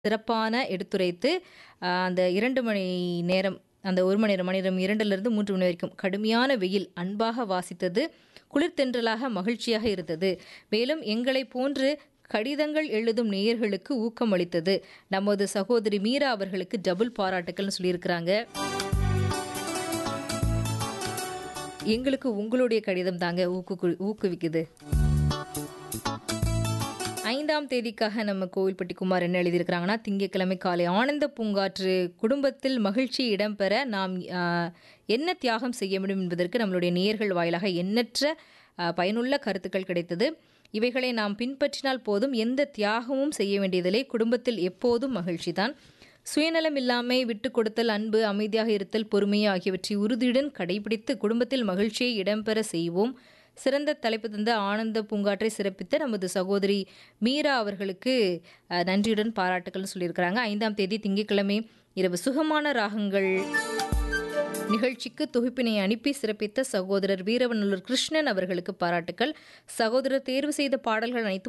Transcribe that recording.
சிறப்பான எடுத்துரைத்து அ அந்த 2 மணி நேரம், அந்த 1 மணி நேரம், மணி நேரம் 2லிருந்து 3 மணி வரைக்கும் கடுமையான வெயில் அன்பாக வாசித்தது, குளிர்தென்றலாக மகிழ்ச்சியாக இருந்தது. மேலும் எங்களைப் போன்று கடிதங்கள் எழுதும் நேயர்களுக்கு ஊக்கம் அளித்தது. நமது சகோதரி மீரா அவர்களுக்கு டபுள் பாராட்டுக்கள்னு சொல்லியிருக்கிறாங்க. எங்களுக்கு உங்களுடைய கடிதம் தாங்க ஊக்குக்கு ஊக்குவிக்குது. 5ஆம் தேதிக்காக நம்ம கோவில்பட்டி குமார் என்ன எழுதியிருக்கிறாங்கன்னா, திங்கட்கிழமை காலை ஆனந்த பூங்காற்று குடும்பத்தில் மகிழ்ச்சி இடம்பெற நாம் அ என்ன தியாகம் செய்ய முடியும் என்பதற்கு நம்மளுடைய நேயர்கள் வாயிலாக எண்ணற்ற அ பயனுள்ள கருத்துக்கள் கிடைத்தது. இவைகளை நாம் பின்பற்றினால் போதும். எந்த தியாகமும் செய்ய வேண்டியதில்லை. குடும்பத்தில் எப்போதும் மகிழ்ச்சிதான். சுயநலம் இல்லாமை, விட்டுக் கொடுத்தல், அன்பு, அமைதியாக இருத்தல், பொறுமை ஆகியவற்றை உறுதியுடன் கடைபிடித்து குடும்பத்தில் மகிழ்ச்சியை இடம்பெற செய்வோம். சிறந்த தலைப்பு தந்த ஆனந்த பூங்காற்றை சிறப்பித்த நமது சகோதரி மீரா அவர்களுக்கு அ நன்றியுடன் பாராட்டுக்கள்னு சொல்லியிருக்கிறாங்க. 5ஆம் தேதி திங்கட்கிழமை இரவு சுகமான ராகங்கள் நிகழ்ச்சிக்கு தொகுப்பினை அனுப்பி சிறப்பித்த சகோதரர் வீரவநல்லூர் கிருஷ்ணன் அவர்களுக்கு பாராட்டுக்கள். சகோதரர் தேர்வு செய்த பாடல்கள் அனைத்தும்